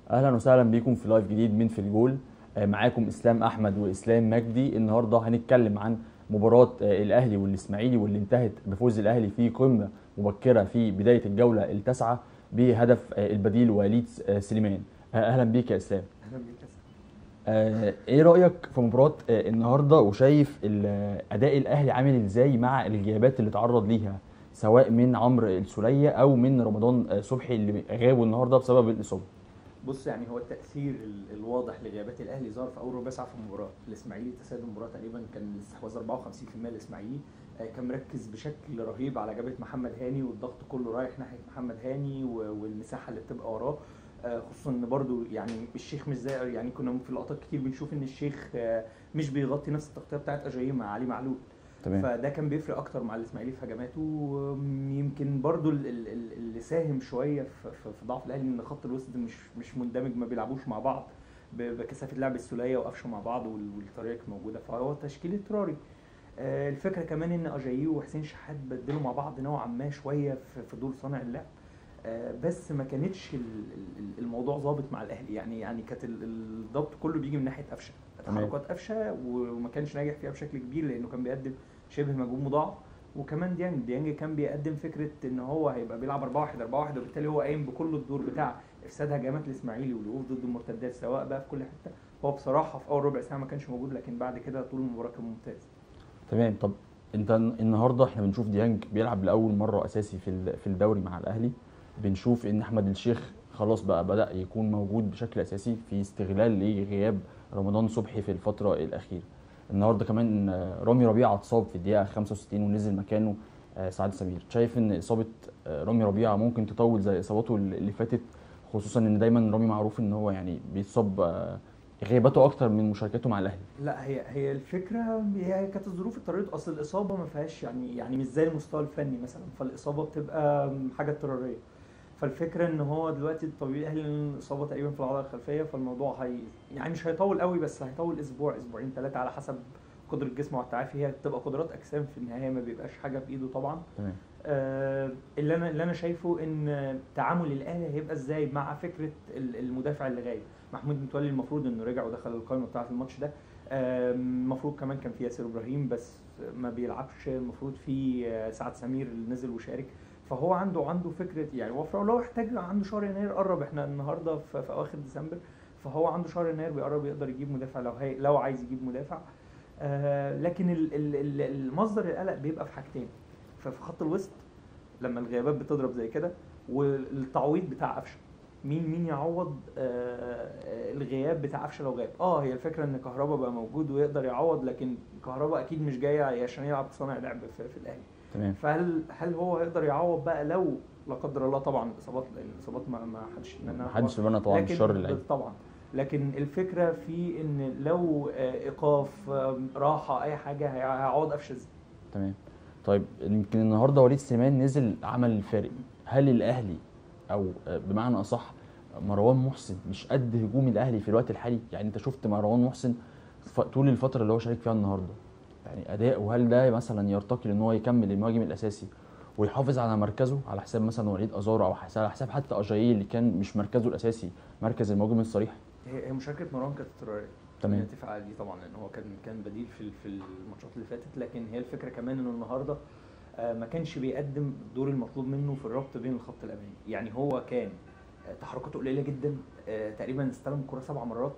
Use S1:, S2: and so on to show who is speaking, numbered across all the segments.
S1: اهلا وسهلا بيكم في لايف جديد من في الجول آه، معاكم اسلام احمد واسلام مجدي النهارده هنتكلم عن مباراه آه، الاهلي والاسماعيلي واللي انتهت بفوز الاهلي في قمه مبكره في بدايه الجوله التاسعه بهدف آه، البديل وليد آه، سليمان آه، اهلا بيك يا اسلام
S2: اهلا بيك يا سيدي.
S1: آه، ايه رايك في مباراه آه، النهارده وشايف ال- اداء الاهلي عامل ازاي مع الغيابات اللي تعرض ليها سواء من عمرو السوليه او من رمضان آه، صبحي اللي غابوا النهارده بسبب الاصابه
S2: بص يعني هو التاثير ال- الواضح لغيابات الاهلي ظهر في اول ربع ساعه في المباراه الاسماعيلي تسيد المباراه تقريبا كان الاستحواذ 54% الاسماعيلي آه، كان مركز بشكل رهيب على جبهه محمد هاني والضغط كله رايح ناحيه محمد هاني و- والمساحه اللي بتبقى وراه آه، خصوصا ان برضو يعني الشيخ مش زي يعني كنا في لقطات كتير بنشوف ان الشيخ آه، مش بيغطي نفس التغطيه بتاعت اجاييه مع علي معلول فده كان بيفرق اكتر مع الاسماعيلي في هجماته وم- يمكن برضو ال- ال- ال- اللي ساهم شويه في, في, في ضعف الاهلي ان خط الوسط مش مش مندمج ما بيلعبوش مع بعض ب- بكثافه لعب السوليه وقفشه مع بعض وال- والطريقه كانت موجوده فهو تشكيل اضطراري آه، الفكره كمان ان اجاييه وحسين شحات بدلوا مع بعض نوعا ما شويه في, في دور صانع اللعب آه، بس ما كانتش ال- ال- الموضوع ظابط مع الاهلي يعني يعني كانت ال- الضبط كله بيجي من ناحيه قفشه
S1: تمام.
S2: تحركات قفشه وما كانش ناجح فيها بشكل كبير لانه كان بيقدم شبه مجهود مضاعف وكمان ديانج ديانج كان بيقدم فكره ان هو هيبقى بيلعب 4 1 4 1 وبالتالي هو قايم بكل الدور بتاع افساد هجمات الاسماعيلي والوقوف ضد المرتدات سواء بقى في كل حته هو بصراحه في اول ربع ساعه ما كانش موجود لكن بعد كده طول المباراه كان ممتاز
S1: تمام طب انت النهارده احنا بنشوف ديانج بيلعب لاول مره اساسي في ال- في الدوري مع الاهلي بنشوف ان احمد الشيخ خلاص بقى بدا يكون موجود بشكل اساسي في استغلال لغياب رمضان صبحي في الفتره الاخيره النهارده كمان آه، رامي ربيعه اتصاب في الدقيقه 65 ونزل مكانه آه، سعد سمير شايف ان اصابه آه، رامي ربيعه ممكن تطول زي اصاباته اللي فاتت خصوصا ان دايما رامي معروف ان هو يعني بيتصاب آه، غياباته اكتر من مشاركته مع الاهلي
S2: لا هي هي الفكره هي كانت الظروف اضطرت اصل الاصابه ما فيهاش يعني يعني مش زي المستوى الفني مثلا فالاصابه بتبقى حاجه اضطراريه فالفكره ان هو دلوقتي الطبيب الاهلي إن الاصابه تقريبا في العضله الخلفيه فالموضوع هي يعني مش هيطول قوي بس هيطول اسبوع اسبوعين ثلاثه على حسب قدره الجسم والتعافي هي بتبقى قدرات اجسام في النهايه ما بيبقاش حاجه بايده طبعا
S1: تمام
S2: آه، اللي انا اللي انا شايفه ان تعامل الاهلي هيبقى ازاي مع فكره ال- المدافع اللي غايب محمود متولي المفروض انه رجع ودخل القائمه بتاعه الماتش ده آه، المفروض كمان كان في ياسر ابراهيم بس ما بيلعبش المفروض في آه، سعد سمير اللي نزل وشارك فهو عنده عنده فكره يعني وفر لو احتاج عنده شهر يناير قرب احنا النهارده في, في اواخر ديسمبر فهو عنده شهر يناير بيقرب يقدر يجيب مدافع لو هي لو عايز يجيب مدافع آه لكن ال- ال- ال- المصدر القلق بيبقى في حاجتين ففي خط الوسط لما الغيابات بتضرب زي كده والتعويض بتاع قفشه مين مين يعوض آه الغياب بتاع قفشه لو غاب اه هي الفكره ان كهربا بقى موجود ويقدر يعوض لكن كهربا اكيد مش جاي عشان يلعب صانع لعب في, في الاهلي
S1: تمام
S2: فهل هل هو هيقدر يعوض بقى لو لا قدر الله طبعا الاصابات الاصابات ما ما حدش يتمناها طبعاً.
S1: محدش يتمنى طبعا
S2: لكن
S1: الشر اللعيب
S2: طبعا لكن الفكره في ان لو آه، ايقاف آه، راحه اي حاجه هي- هيعوض قفشه ازاي
S1: تمام طيب يمكن النهارده وليد سليمان نزل عمل الفارق هل الاهلي او آه، بمعنى اصح مروان محسن مش قد هجوم الاهلي في الوقت الحالي يعني انت شفت مروان محسن ف- طول الفتره اللي هو شارك فيها النهارده يعني اداؤه هل ده مثلا يرتقي لان هو يكمل المهاجم الاساسي ويحافظ على مركزه على حساب مثلا وليد ازارو او حس- على حساب حتى اجاييه اللي كان مش مركزه الاساسي مركز المهاجم الصريح
S2: هي هي مشاركه مروان كانت اضطراريه
S1: تمام.
S2: نتفق على دي طبعا لان هو كان كان بديل في في الماتشات اللي فاتت لكن هي الفكره كمان انه النهارده آه، ما كانش بيقدم الدور المطلوب منه في الربط بين الخط الامامي يعني هو كان آه، تحركاته قليله جدا آه، تقريبا استلم الكره سبع مرات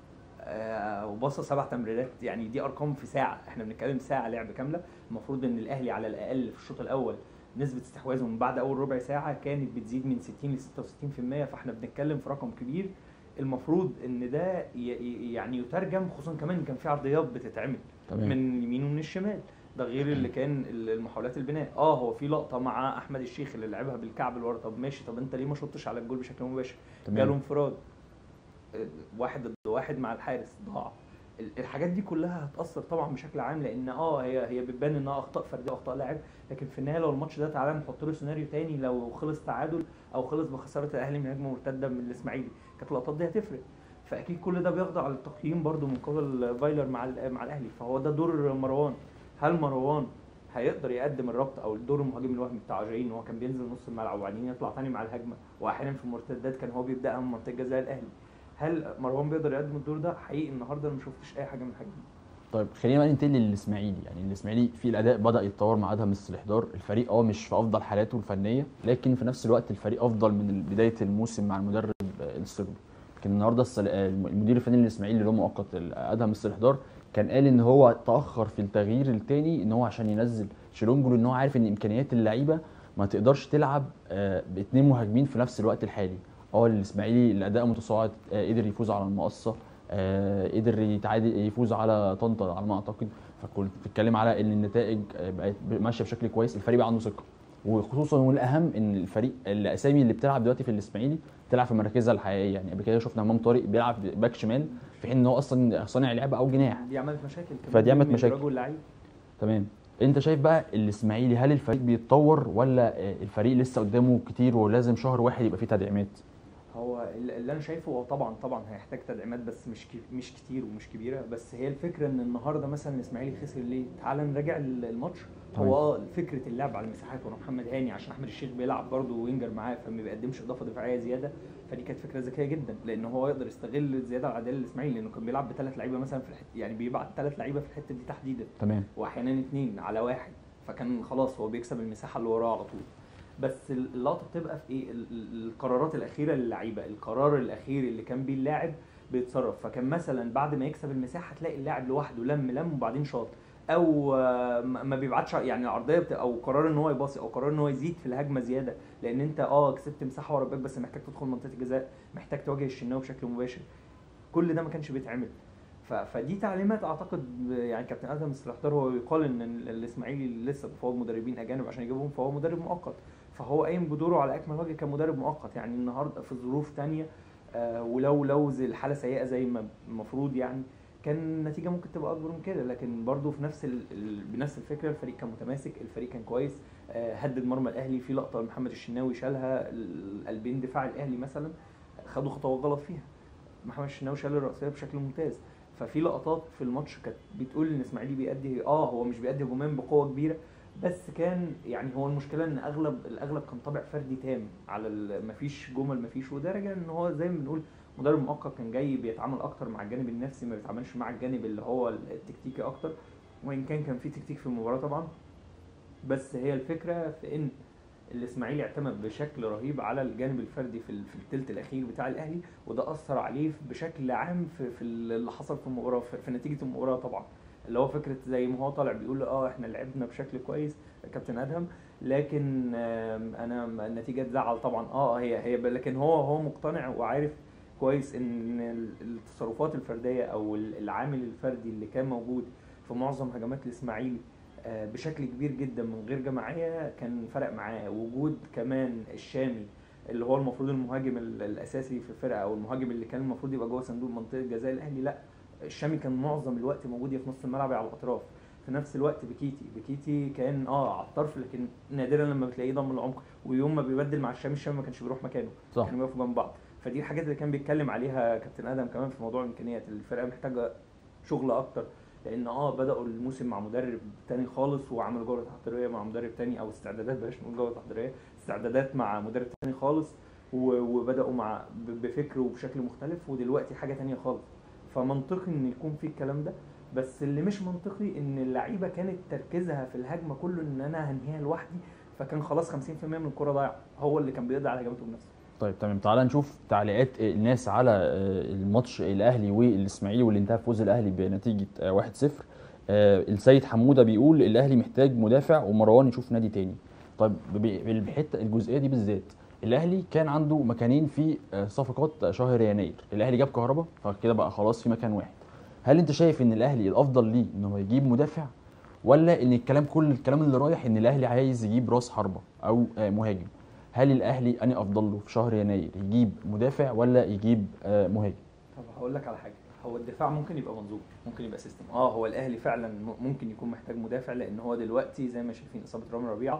S2: آه، وباصه سبع تمريرات يعني دي ارقام في ساعه احنا بنتكلم ساعه لعب كامله المفروض ان الاهلي على الاقل في الشوط الاول نسبه استحواذه من بعد اول ربع ساعه كانت بتزيد من 60 ل 66% فاحنا بنتكلم في رقم كبير المفروض ان ده ي- ي- يعني يترجم خصوصا كمان كان في عرضيات بتتعمل
S1: تمام
S2: من اليمين ومن الشمال ده غير اللي كان ال- المحاولات البناء اه هو في لقطه مع احمد الشيخ اللي لعبها بالكعب لورا طب ماشي طب انت ليه ما شطش على الجول بشكل مباشر جاله
S1: تمام
S2: انفراد آه، واحد ضد واحد مع الحارس ضاع ال- الحاجات دي كلها هتاثر طبعا بشكل عام لان اه هي هي بتبان انها اخطاء فرديه واخطاء لاعب لكن في النهايه لو الماتش ده تعالى نحط له سيناريو تاني لو خلص تعادل او خلص بخساره الاهلي من هجمه مرتده من الاسماعيلي كانت اللقطات دي هتفرق فاكيد كل ده بيخضع للتقييم برده من قبل فايلر مع ال- مع الاهلي فهو ده دور مروان هل مروان هيقدر يقدم الربط او الدور المهاجم الوهمي بتاع جاي ان هو كان بينزل نص الملعب وبعدين يطلع تاني مع الهجمه واحيانا في المرتدات كان هو بيبداها من منطقه جزاء الاهلي هل مروان بيقدر يقدم الدور ده حقيقي النهارده انا ما شفتش اي حاجه من الحاجات دي
S1: طيب خلينا بقى ننتقل للاسماعيلي يعني الاسماعيلي في الاداء بدا يتطور مع ادهم الاستحضار الفريق اه مش في افضل حالاته الفنيه لكن في نفس الوقت الفريق افضل من بدايه الموسم مع المدرب آه، السربي لكن النهارده السل- آه، المدير الفني للاسماعيلي اللي هو مؤقت ادهم الاستحضار كان قال ان هو تاخر في التغيير الثاني ان هو عشان ينزل شيلونجو لان هو عارف ان امكانيات اللعيبه ما تقدرش تلعب آه، باثنين مهاجمين في نفس الوقت الحالي اه الاسماعيلي الاداء متصاعد آه، قدر يفوز على المقصه آه، قدر يتعادل يفوز على طنطا على ما اعتقد فكنت بتتكلم على ان النتائج آه، بقت ماشيه بشكل كويس الفريق بقى عنده ثقه وخصوصا والاهم ان الفريق الاسامي اللي بتلعب دلوقتي في الاسماعيلي بتلعب في مراكزها الحقيقيه يعني قبل كده شفنا امام طارق بيلعب باك شمال في حين ان هو اصلا صانع لعبه او جناح
S2: دي عملت مشاكل كمان
S1: فدي عملت
S2: بين
S1: مشاكل.
S2: الراجل واللعيب
S1: تمام انت شايف بقى الاسماعيلي هل الفريق بيتطور ولا آه، الفريق لسه قدامه كتير ولازم شهر واحد يبقى فيه تدعيمات
S2: هو ال- اللي انا شايفه هو طبعا طبعا هيحتاج تدعيمات بس مش كي- مش كتير ومش كبيره بس هي الفكره ان النهارده مثلا الاسماعيلي خسر ليه؟ تعال نراجع ال- الماتش
S1: طيب.
S2: هو اه فكره اللعب على المساحات ورا محمد هاني عشان احمد الشيخ بيلعب برضه وينجر معاه فما بيقدمش اضافه دفاعيه زياده فدي كانت فكره ذكيه جدا لان هو يقدر يستغل الزياده العاديه للاسماعيلي لانه كان بيلعب بثلاث لعيبه مثلا في الحته يعني بيبعت ثلاث لعيبه في الحته دي تحديدا
S1: تمام
S2: واحيانا اتنين على واحد فكان خلاص هو بيكسب المساحه اللي وراه على طول بس اللقطه بتبقى في ايه ال- ال- القرارات الاخيره للعيبه القرار الاخير اللي كان بيه اللاعب بيتصرف فكان مثلا بعد ما يكسب المساحه تلاقي اللاعب لوحده لم لم وبعدين شاط او آه، ما ما بيبعتش يعني العرضيه بت... او قرار ان هو يباصي او قرار ان هو يزيد في الهجمه زياده لان انت اه كسبت مساحه ورا الباك بس محتاج تدخل منطقه الجزاء محتاج تواجه الشناوي بشكل مباشر كل ده ما كانش بيتعمل ف- فدي تعليمات اعتقد يعني كابتن ادهم السلاحدار هو يقال ان ال- الاسماعيلي لسه بيفاوض مدربين اجانب عشان يجيبهم فهو مدرب مؤقت فهو قايم بدوره على اكمل وجه كمدرب مؤقت يعني النهارده في ظروف تانية آه، ولو لو زي الحاله سيئه زي ما المفروض يعني كان النتيجه ممكن تبقى اكبر من كده لكن برضه في نفس ال... ال- بنفس الفكره الفريق كان متماسك الفريق كان كويس آه، هدد مرمى الاهلي في لقطه محمد الشناوي شالها القلبين دفاع الاهلي مثلا خدوا خطوات غلط فيها محمد الشناوي شال الرأسية بشكل ممتاز ففي لقطات في الماتش كانت بتقول ان الاسماعيلي بيأدي اه هو مش بيأدي هجوميا بقوه كبيره بس كان يعني هو المشكله ان اغلب الاغلب كان طابع فردي تام على ال- مفيش جمل مفيش وده راجع ان هو زي ما بنقول مدرب مؤقت كان جاي بيتعامل اكتر مع الجانب النفسي ما بيتعاملش مع الجانب اللي هو التكتيكي اكتر وان كان كان في تكتيك في المباراه طبعا بس هي الفكره في ان الاسماعيلي اعتمد بشكل رهيب على الجانب الفردي في ال- في الثلث الاخير بتاع الاهلي وده اثر عليه بشكل عام في, في اللي حصل في المباراه في, في نتيجه المباراه طبعا اللي هو فكره زي ما هو طالع بيقول اه احنا لعبنا بشكل كويس كابتن ادهم لكن آم، انا النتيجه تزعل طبعا اه هي هي لكن هو هو مقتنع وعارف كويس ان ال- التصرفات الفرديه او ال- العامل الفردي اللي كان موجود في معظم هجمات الاسماعيلي آه، بشكل كبير جدا من غير جماعيه كان فرق معاه وجود كمان الشامي اللي هو المفروض المهاجم ال- الاساسي في الفرقه او المهاجم اللي كان المفروض يبقى جوه صندوق منطقه جزاء الاهلي لا الشامي كان معظم الوقت موجود يا في نص الملعب يا على الاطراف في نفس الوقت بكيتي بكيتي كان اه على الطرف لكن نادرا لما بتلاقيه ضم العمق ويوم ما بيبدل مع الشامي الشامي ما كانش بيروح مكانه
S1: صح
S2: كانوا بيقفوا جنب بعض فدي الحاجات اللي كان بيتكلم عليها كابتن ادم كمان في موضوع الامكانيات الفرقه محتاجه شغل اكتر لان اه بداوا الموسم مع مدرب تاني خالص وعملوا جوله تحضيريه مع مدرب تاني او استعدادات بلاش نقول جوله تحضيريه استعدادات مع مدرب تاني خالص و- وبداوا مع ب- بفكر وبشكل مختلف ودلوقتي حاجه تانية خالص فمنطقي ان يكون في الكلام ده بس اللي مش منطقي ان اللعيبه كانت تركيزها في الهجمه كله ان انا هنهيها لوحدي فكان خلاص 50% من الكره ضايعه هو اللي كان بيقضي على هجماته بنفسه
S1: طيب تمام تعالى نشوف تعليقات الناس على آه، الماتش الاهلي والاسماعيلي واللي انتهى بفوز الاهلي بنتيجه آه، 1-0 آه، السيد حموده بيقول الاهلي محتاج مدافع ومروان يشوف نادي تاني طيب ب- بالحته الجزئيه دي بالذات الاهلي كان عنده مكانين في آه، صفقات شهر يناير الاهلي جاب كهربا فكده بقى خلاص في مكان واحد هل انت شايف ان الاهلي الافضل ليه انه يجيب مدافع ولا ان الكلام كل الكلام اللي رايح ان الاهلي عايز يجيب راس حربه او آه، مهاجم هل الاهلي اني افضل له في شهر يناير يجيب مدافع ولا يجيب آه، مهاجم
S2: طب هقول لك على حاجه هو الدفاع ممكن يبقى منظوم ممكن يبقى سيستم اه هو الاهلي فعلا م- ممكن يكون محتاج مدافع لان هو دلوقتي زي ما شايفين اصابه رامي ربيعه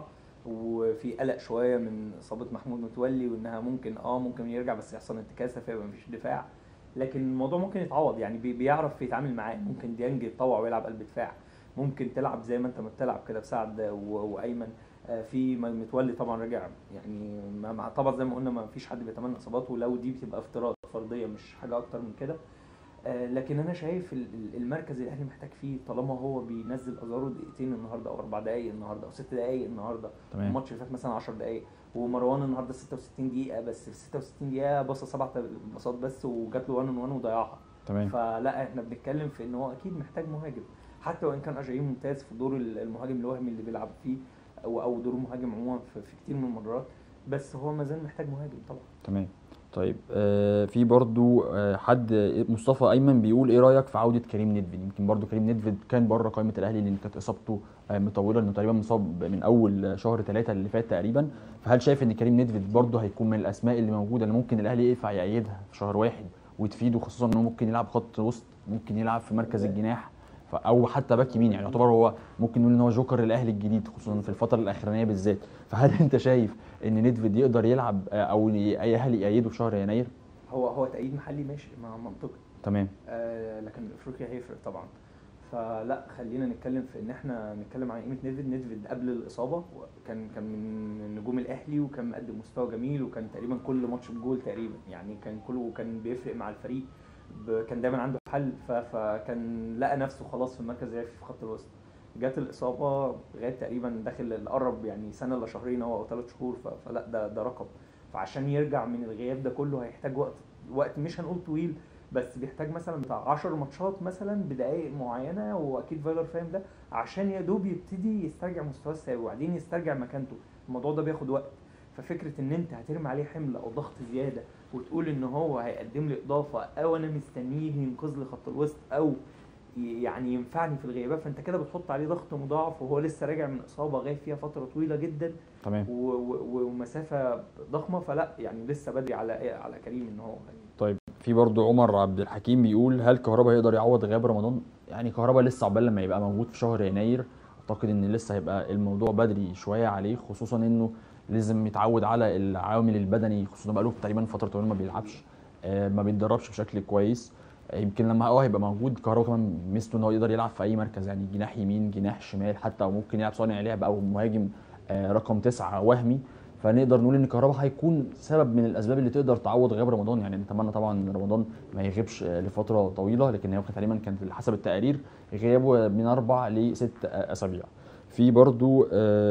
S2: وفي قلق شويه من اصابه محمود متولي وانها ممكن اه ممكن يرجع بس يحصل انتكاسه فيبقى مفيش دفاع لكن الموضوع ممكن يتعوض يعني بي- بيعرف يتعامل معاه ممكن ديانج يتطوع ويلعب قلب دفاع ممكن تلعب زي ما انت ما بتلعب كده بسعد و- وايمن آه، في م- متولي طبعا رجع يعني ما- مع طبعا زي ما قلنا ما فيش حد بيتمنى اصاباته ولو دي بتبقى افتراض فرديه مش حاجه اكتر من كده آه، لكن انا شايف ال- ال- المركز الاهلي محتاج فيه طالما هو بينزل ازارو دقيقتين النهارده او اربع دقائق النهارده او ست دقائق النهارده
S1: تمام
S2: الماتش اللي فات مثلا 10 دقائق ومروان النهارده 66 دقيقه بس في 66 دقيقه بص سبع باصات بس وجات له 1 1 وضيعها
S1: تمام
S2: فلا احنا بنتكلم في ان هو اكيد محتاج مهاجم حتى وان كان اجاييه ممتاز في دور المهاجم الوهمي اللي بيلعب فيه او او دور مهاجم عموما في, في كتير من المرات بس هو ما زال محتاج مهاجم طبعا
S1: تمام طيب آه في برضو آه حد مصطفى ايمن بيقول ايه رايك في عوده كريم ندفد يمكن برضو كريم ندفد كان بره قائمه الاهلي لان كانت اصابته آه مطوله لانه تقريبا مصاب من اول شهر ثلاثة اللي فات تقريبا فهل شايف ان كريم ندفد برضو هيكون من الاسماء اللي موجوده اللي ممكن الاهلي ينفع يأيدها في شهر واحد وتفيده خصوصا انه ممكن يلعب خط وسط ممكن يلعب في مركز الجناح ف- او حتى باك يمين يعني يعتبر هو ممكن نقول ان هو جوكر الاهلي الجديد خصوصا في الفتره الاخرانيه بالذات فهل انت شايف ان ندفد يقدر يلعب آه، او ي- اي اهلي يأيده في شهر يناير
S2: هو هو تأييد محلي ماشي مع منطقي
S1: تمام
S2: آه لكن افريقيا هيفرق طبعا فلا خلينا نتكلم في ان احنا نتكلم عن قيمه نيدفيد نيدفيد قبل الاصابه كان كان من نجوم الاهلي وكان مقدم مستوى جميل وكان تقريبا كل ماتش بجول تقريبا يعني كان كله كان بيفرق مع الفريق ب- كان دايما عنده حل ف- فكان لقى نفسه خلاص في المركز الرئيسي في خط الوسط جت الاصابه غاب تقريبا داخل قرب يعني سنه الا شهرين هو او ثلاث شهور ف- فلا ده ده رقم فعشان يرجع من الغياب ده كله هيحتاج وقت وقت مش هنقول طويل بس بيحتاج مثلا بتاع 10 ماتشات مثلا بدقائق معينه واكيد فايلر فاهم ده عشان يا دوب يبتدي يسترجع مستواه السابق وبعدين يسترجع مكانته الموضوع ده بياخد وقت ففكره ان انت هترمي عليه حمل او ضغط زياده وتقول ان هو هيقدم لي اضافه او انا مستنيه ينقذ لي خط الوسط او ي- يعني ينفعني في الغيابات فانت كده بتحط عليه ضغط مضاعف وهو لسه راجع من اصابه غايب فيها فتره طويله جدا
S1: تمام
S2: و- و- ومسافه ضخمه فلا يعني لسه بدري على على كريم ان هو
S1: طيب في برضو عمر عبد الحكيم بيقول هل كهربا هيقدر يعوض غياب رمضان يعني كهربا لسه عقبال لما يبقى موجود في شهر يناير اعتقد ان لسه هيبقى الموضوع بدري شويه عليه خصوصا انه لازم يتعود على العامل البدني خصوصا بقاله تقريبا فتره طويله ما بيلعبش آه، ما بيتدربش بشكل كويس آه، يمكن لما هو هيبقى موجود كهربا كمان ميزته ان هو يقدر يلعب في اي مركز يعني جناح يمين جناح شمال حتى او ممكن يلعب صانع لعب او مهاجم آه، رقم تسعة وهمي فنقدر نقول ان كهربا هيكون سبب من الاسباب اللي تقدر تعوض غياب رمضان يعني نتمنى طبعا ان رمضان ما يغيبش آه، لفتره طويله لكن هو تقريبا كان حسب التقارير غيابه من اربع لست آه، اسابيع في برضو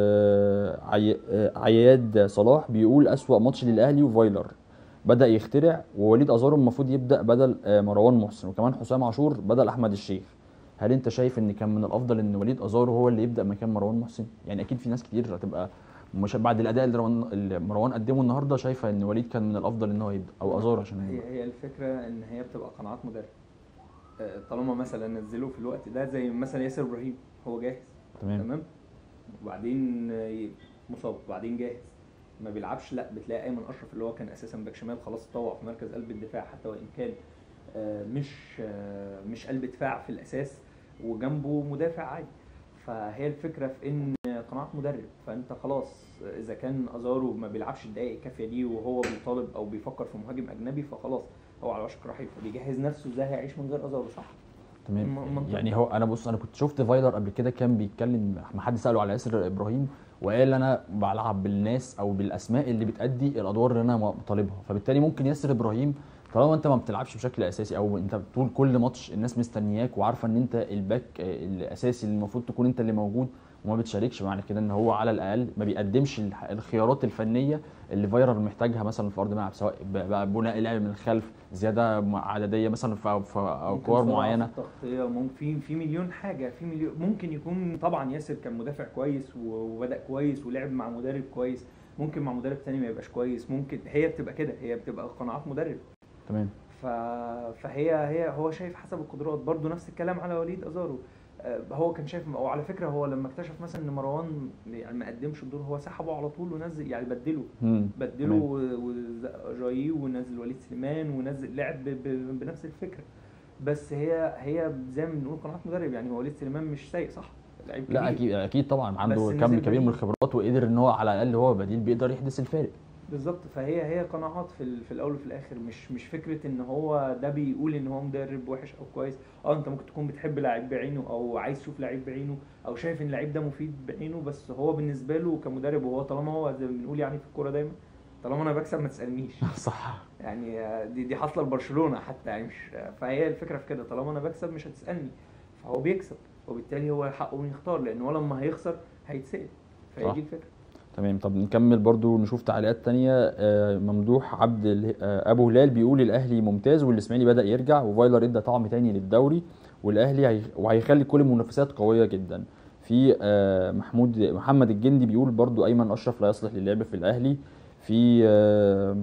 S1: آه، عي- آه، عياد صلاح بيقول اسوأ ماتش للاهلي وفايلر بدا يخترع ووليد ازارو المفروض يبدا بدل آه، مروان محسن وكمان حسام عاشور بدل احمد الشيخ هل انت شايف ان كان من الافضل ان وليد ازارو هو اللي يبدا مكان مروان محسن يعني اكيد في ناس كتير هتبقى مش بعد الاداء اللي روان- اللي مروان قدمه النهارده شايفه ان وليد كان من الافضل ان هو يبدا او ازارو عشان
S2: هي
S1: يبدأ.
S2: هي الفكره ان هي بتبقى قناعات مدرب آه، طالما مثلا نزلوه في الوقت ده زي مثلا ياسر ابراهيم هو جاهز
S1: تمام
S2: تمام وبعدين آه، ي- مصاب وبعدين جاهز ما بيلعبش لا بتلاقي ايمن اشرف اللي هو كان اساسا باك شمال خلاص اتطوع في مركز قلب الدفاع حتى وان كان آه، مش آه، مش قلب دفاع في الاساس وجنبه مدافع عادي فهي الفكره في ان قناعات مدرب فانت خلاص اذا كان ازارو ما بيلعبش الدقائق الكافيه دي وهو بيطالب او بيفكر في مهاجم اجنبي فخلاص هو على وشك رحيل فبيجهز نفسه ازاي هيعيش من غير ازارو صح
S1: تمام
S2: م- منطقي.
S1: يعني هو انا بص انا كنت شفت فايلر قبل كده كان بيتكلم ما حد ساله على ياسر ابراهيم وقال انا بلعب بالناس او بالاسماء اللي بتادي الادوار اللي انا طالبها فبالتالي ممكن ياسر ابراهيم طالما انت ما بتلعبش بشكل اساسي او انت طول كل ماتش الناس مستنياك وعارفه ان انت الباك آه، الاساسي اللي المفروض تكون انت اللي موجود وما بتشاركش معنى كده ان هو على الاقل ما بيقدمش الح- الخيارات الفنيه اللي فايرر محتاجها مثلا في ارض الملعب سواء ب- بقى بناء لعب من الخلف زياده م- عدديه مثلا في في
S2: ممكن
S1: اوقات
S2: سرعة
S1: معينه
S2: في التغطية ممكن في في مليون حاجة في مليون ممكن يكون طبعا ياسر كان مدافع كويس و- وبدأ كويس ولعب مع مدرب كويس ممكن مع مدرب تاني ما يبقاش كويس ممكن هي بتبقى كده هي بتبقى قناعات مدرب
S1: تمام
S2: ف... فهي هي هو شايف حسب القدرات برضو نفس الكلام على وليد ازارو آه، هو كان شايف او على فكره هو لما اكتشف مثلا ان مروان يعني ما قدمش الدور هو سحبه على طول ونزل يعني بدله
S1: مم.
S2: بدله وجاي ونزل وليد سليمان ونزل لعب ب- ب- بنفس الفكره بس هي هي زي ما بنقول قناعات مدرب يعني هو وليد سليمان مش سيء صح لعيب
S1: لا
S2: كبير.
S1: اكيد اكيد طبعا عنده
S2: بس
S1: كم
S2: نزل
S1: كبير من
S2: بديل.
S1: الخبرات وقدر ان هو على الاقل هو بديل بيقدر يحدث الفارق
S2: بالظبط فهي هي قناعات في ال- في الاول وفي الاخر مش مش فكره ان هو ده بيقول ان هو مدرب وحش او كويس اه انت ممكن تكون بتحب لعيب بعينه او عايز تشوف لعيب بعينه او شايف ان اللعيب ده مفيد بعينه بس هو بالنسبه له كمدرب وهو طالما هو زي ما بنقول يعني في الكوره دايما طالما انا بكسب ما تسالنيش
S1: صح
S2: يعني آه، دي دي حاصله لبرشلونه حتى يعني مش فهي الفكره في كده طالما انا بكسب مش هتسالني فهو بيكسب وبالتالي هو حقه انه يختار لان هو لما هيخسر هيتسال فهي
S1: صح.
S2: دي الفكره
S1: تمام طب نكمل برضو نشوف تعليقات تانية آه، ممدوح عبد ال- آه، ابو هلال بيقول الاهلي ممتاز والاسماعيلي بدأ يرجع وفايلر ادى طعم تاني للدوري والاهلي هي... وهيخلي كل المنافسات قوية جدا في آه، محمود محمد الجندي بيقول برضو ايمن اشرف لا يصلح للعب في الاهلي في آه،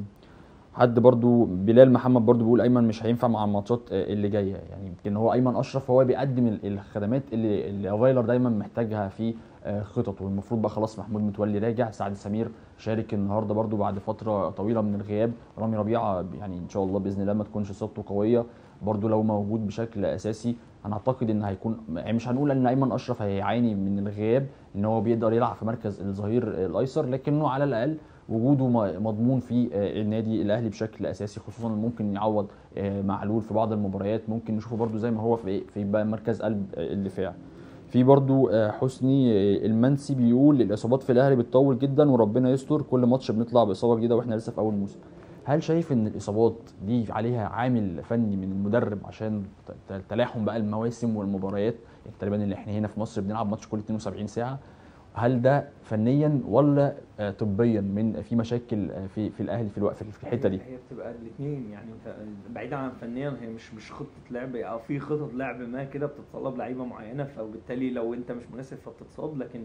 S1: حد برضو بلال محمد برضو بيقول ايمن مش هينفع مع الماتشات آه، اللي جايه يعني يمكن هو ايمن اشرف هو بيقدم ال- الخدمات اللي اللي فايلر دايما محتاجها في آه، خططه والمفروض بقى خلاص محمود متولي راجع سعد سمير شارك النهارده برضو بعد فتره طويله من الغياب رامي ربيعه يعني ان شاء الله باذن الله ما تكونش اصابته قويه برضو لو موجود بشكل اساسي انا اعتقد ان هيكون يعني مش هنقول ان ايمن اشرف هيعاني من الغياب ان هو بيقدر يلعب في مركز الظهير الايسر لكنه على الاقل وجوده م- مضمون في آه، النادي الاهلي بشكل اساسي خصوصا إن ممكن يعوض آه، معلول في بعض المباريات ممكن نشوفه برضو زي ما هو في في بقى مركز قلب آه، الدفاع في برضو آه، حسني آه، المنسي بيقول الاصابات في الاهلي بتطول جدا وربنا يستر كل ماتش بنطلع باصابه جديده واحنا لسه في اول موسم هل شايف ان الاصابات دي عليها عامل فني من المدرب عشان ت- ت- تلاحم بقى المواسم والمباريات يعني تقريبا اللي احنا هنا في مصر بنلعب ماتش كل 72 ساعه هل ده فنيا ولا آه، طبيا من في مشاكل آه، في في الاهلي في الوقت في الحته دي
S2: هي هي بتبقى الاثنين يعني انت بعيدا عن فنيا هي مش مش خطه لعب او في خطط لعب ما كده بتتطلب لعيبه معينه فبالتالي لو انت مش مناسب فبتتصاب لكن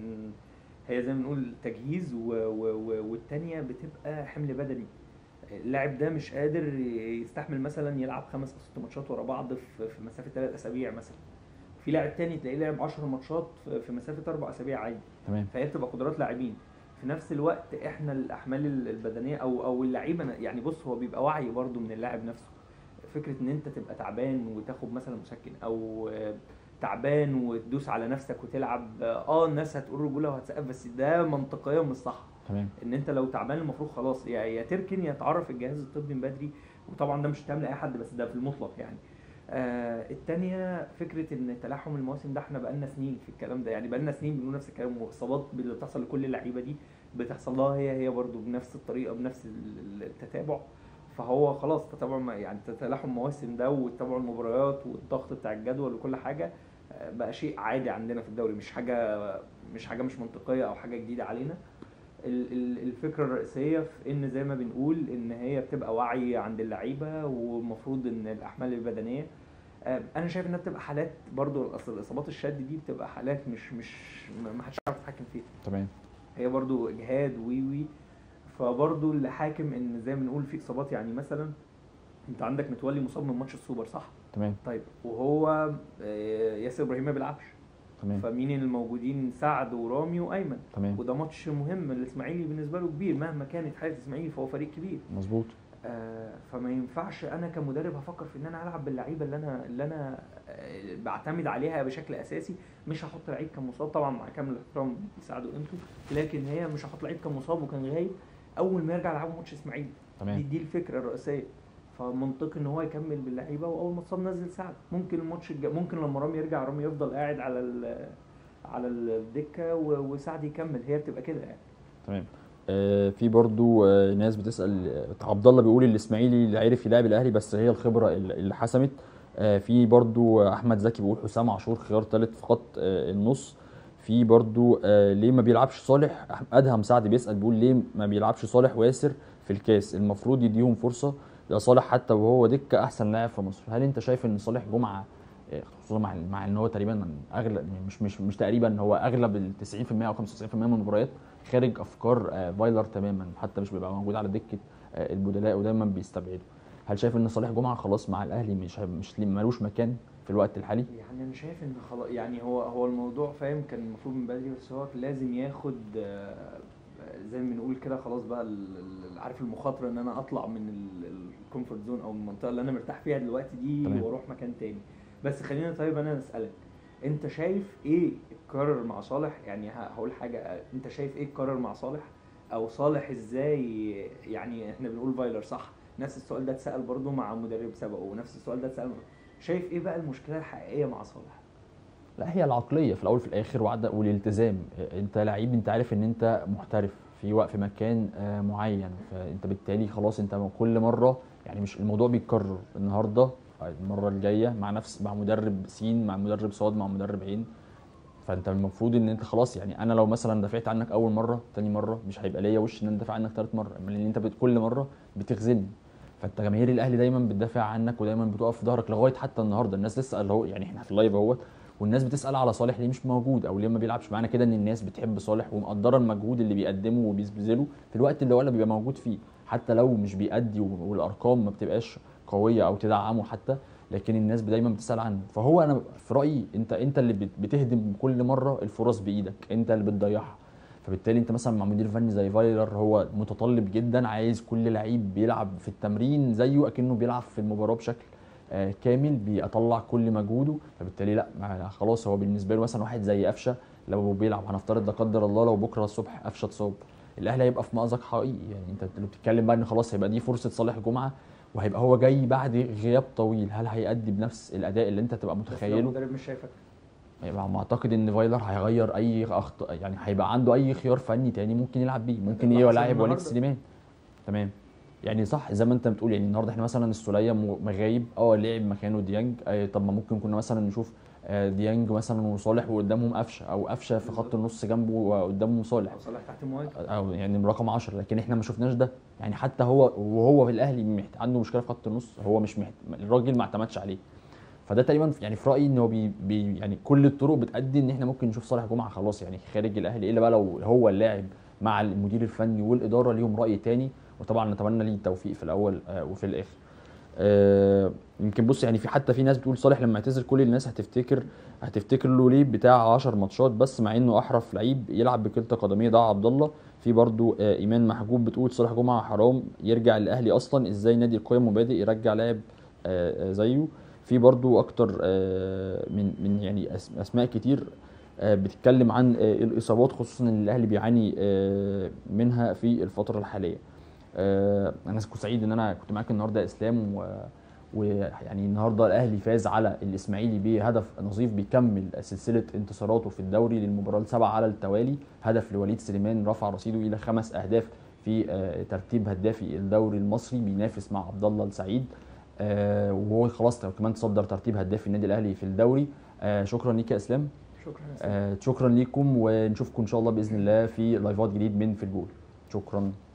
S2: هي زي ما بنقول تجهيز و- و- و- والتانيه بتبقى حمل بدني اللاعب ده مش قادر يستحمل مثلا يلعب خمس او ست ماتشات ورا بعض في في مسافه ثلاث اسابيع مثلا في لاعب تاني تلاقيه لعب 10 ماتشات في- في مسافه اربع اسابيع عادي
S1: تمام
S2: فهي بتبقى قدرات لاعبين في نفس الوقت احنا الاحمال ال- البدنيه او او اللعيبه أنا- يعني بص هو بيبقى وعي برضو من اللاعب نفسه فكره ان انت تبقى تعبان وتاخد مثلا مسكن او آه، تعبان وتدوس على نفسك وتلعب اه الناس هتقول رجوله وهتسقف بس ده منطقيا مش صح
S1: تمام
S2: ان انت لو تعبان المفروض خلاص يا يا تركن يا تعرف الجهاز الطبي من بدري وطبعا ده مش هتعمل لاي حد بس ده في المطلق يعني آه التانية فكرة ان تلاحم المواسم ده احنا بقالنا سنين في الكلام ده يعني بقالنا سنين بنقول نفس الكلام واصابات اللي بتحصل لكل اللعيبة دي بتحصل لها هي هي برضو بنفس الطريقة بنفس ال- التتابع فهو خلاص تتابع ما- يعني تلاحم مواسم ده وتتابع المباريات والضغط بتاع الجدول وكل حاجة آه، بقى شيء عادي عندنا في الدوري مش حاجة مش حاجة مش منطقية او حاجة جديدة علينا ال- ال- الفكره الرئيسيه في ان زي ما بنقول ان هي بتبقى وعي عند اللعيبه والمفروض ان الاحمال البدنيه آه، انا شايف انها بتبقى حالات برضو اصل الاصابات الشد دي بتبقى حالات مش مش ما ما حدش يعرف يتحكم فيها
S1: تمام
S2: هي برضو اجهاد وي وي فبرضو اللي حاكم ان زي ما بنقول في اصابات يعني مثلا انت عندك متولي مصاب من ماتش السوبر صح
S1: تمام
S2: طيب وهو آه، ياسر ابراهيم ما بيلعبش
S1: تمام
S2: فمين الموجودين سعد ورامي وايمن
S1: تمام
S2: وده ماتش مهم الاسماعيلي بالنسبه له كبير مهما كانت حاله الاسماعيلي فهو فريق كبير
S1: مظبوط
S2: آه فما ينفعش انا كمدرب هفكر في ان انا العب باللعيبه اللي انا اللي انا آه بعتمد عليها بشكل اساسي مش هحط لعيب كان مصاب طبعا مع كامل الاحترام يساعدوا قيمته لكن هي مش هحط لعيب كان مصاب وكان غايب اول ما يرجع يلعبوا ماتش اسماعيلي دي,
S1: تمام
S2: دي الفكره الرئيسيه فمنطقي ان هو يكمل باللعيبه واول ما اتصاب نزل سعد ممكن الماتش الجاي ممكن لما رامي يرجع رامي يفضل قاعد على ال- على الدكه و- وسعد يكمل هي بتبقى كده يعني
S1: تمام آه، في برضو آه، ناس بتسال آه، عبد الله بيقول الاسماعيلي اللي عرف يلعب الاهلي بس هي الخبره اللي اللي حسمت آه، في برضو آه، احمد زكي بيقول حسام عاشور خيار ثالث في خط آه، النص في برضو آه، ليه ما بيلعبش صالح أح- ادهم سعد بيسال بيقول ليه ما بيلعبش صالح وياسر في الكاس المفروض يديهم فرصه يا صالح حتى وهو دكه احسن لاعب في مصر هل انت شايف ان صالح جمعه آه، خصوصا مع مع ان هو تقريبا اغلب مش مش مش تقريبا هو اغلب ال 90% او 95% من المباريات خارج افكار آه، فايلر تماما حتى مش بيبقى موجود على دكه آه، البدلاء ودايما بيستبعده هل شايف ان صالح جمعه خلاص مع الاهلي مش مش ليه- ملوش مكان في الوقت الحالي
S2: يعني انا شايف ان خلاص يعني هو هو الموضوع فاهم كان المفروض من بدري بس هو لازم ياخد آه، زي ما بنقول كده خلاص بقى ال- ال- عارف المخاطره ان انا اطلع من الكومفورت زون او المنطقه اللي انا مرتاح فيها دلوقتي دي
S1: تمام.
S2: واروح مكان تاني بس خلينا طيب انا اسالك انت شايف ايه اتكرر مع صالح يعني ه- هقول حاجه آه، انت شايف ايه اتكرر مع صالح او صالح ازاي يعني احنا بنقول فايلر صح نفس السؤال ده اتسال برضه مع مدرب سبقه ونفس السؤال ده اتسال شايف ايه بقى المشكله الحقيقيه مع صالح
S1: لا هي العقليه في الاول وفي الاخر وعد والالتزام انت لعيب انت عارف ان انت محترف في وقت في مكان آه، معين فانت بالتالي خلاص انت كل مره يعني مش الموضوع بيتكرر النهارده المره الجايه مع نفس مع مدرب سين مع مدرب صاد مع مدرب عين فانت المفروض ان انت خلاص يعني انا لو مثلا دافعت عنك اول مره تاني مره مش هيبقى ليا وش ان انا دافع عنك ثالث مره لان انت بت- كل مره بتخزني فانت جماهير الاهلي دايما بتدافع عنك ودايما بتقف في ظهرك لغايه حتى النهارده الناس لسه اللي هو يعني احنا في اللايف اهوت والناس بتسال على صالح ليه مش موجود او ليه ما بيلعبش معانا كده ان الناس بتحب صالح ومقدره المجهود اللي بيقدمه وبيبذله في الوقت اللي هو اللي بيبقى موجود فيه حتى لو مش بيأدي والارقام ما بتبقاش قويه او تدعمه حتى لكن الناس دايما بتسال عنه فهو انا في رايي انت انت اللي بت- بتهدم كل مره الفرص بايدك انت اللي بتضيعها فبالتالي انت مثلا مع مدير فني زي فايلر هو متطلب جدا عايز كل لعيب بيلعب في التمرين زيه اكنه بيلعب في المباراه بشكل آه، كامل بيطلع كل مجهوده فبالتالي لا ما- خلاص هو بالنسبه له مثلا واحد زي قفشه لو بيلعب هنفترض لا قدر الله لو بكره الصبح قفشه اتصاب الاهلي هيبقى في مأزق حقيقي يعني انت لو بتتكلم بقى ان خلاص هيبقى دي فرصه صالح جمعه وهيبقى هو جاي بعد غياب طويل هل هيأدي بنفس الاداء اللي انت تبقى
S2: بس لو
S1: متخيله
S2: المدرب مش شايفك
S1: يبقى معتقد ان فايلر هيغير اي أخط... يعني هيبقى عنده اي خيار فني تاني ممكن يلعب بيه ممكن
S2: اللي
S1: ايه
S2: حصل
S1: لاعب وليد
S2: النهاردة.
S1: سليمان تمام يعني صح زي ما انت بتقول يعني النهارده احنا مثلا السوليه م- مغايب اه لعب مكانه ديانج آه طب ما ممكن كنا مثلا نشوف آه ديانج مثلا وصالح وقدامهم قفشه او قفشه في خط النص جنبه وقدامه صالح
S2: او صالح تحت المهاجم
S1: او يعني رقم 10 لكن احنا ما شفناش ده يعني حتى هو وهو في الاهلي محت... عنده مشكله في خط النص هو مش محت... الراجل ما اعتمدش عليه فده تقريبا يعني في رايي ان هو بي... بي يعني كل الطرق بتأدي ان احنا ممكن نشوف صالح جمعه خلاص يعني خارج الاهلي الا بقى لو هو اللاعب مع المدير الفني والاداره ليهم راي تاني وطبعا نتمنى ليه التوفيق في الاول آه، وفي الاخر آه، يمكن بص يعني في حتى في ناس بتقول صالح لما اعتزل كل الناس هتفتكر هتفتكر له ليه بتاع 10 ماتشات بس مع انه احرف لعيب يلعب بكلتا قدميه ده عبد الله في برضو آه، ايمان محجوب بتقول صالح جمعه حرام يرجع الاهلي اصلا ازاي نادي القيم مبادئ يرجع لاعب آه، آه، زيه في برضو اكتر آه، من من يعني أس- اسماء كتير آه، بتتكلم عن آه، الاصابات خصوصا ان الاهلي بيعاني آه، منها في الفتره الحاليه آه، انا كنت سعيد ان انا كنت معاك النهارده يا اسلام و ويعني النهارده الاهلي فاز على الاسماعيلي بهدف نظيف بيكمل سلسله انتصاراته في الدوري للمباراه السابعه على التوالي هدف لوليد سليمان رفع رصيده الى خمس اهداف في آه، ترتيب هدافي الدوري المصري بينافس مع عبد الله السعيد آه، وهو خلاص كمان تصدر ترتيب هدافي النادي الاهلي في الدوري آه، شكرا ليك يا اسلام
S2: شكرا يا سيدي.
S1: آه، شكرا ليكم ونشوفكم ان شاء الله باذن الله في لايفات جديد من في الجول شكرا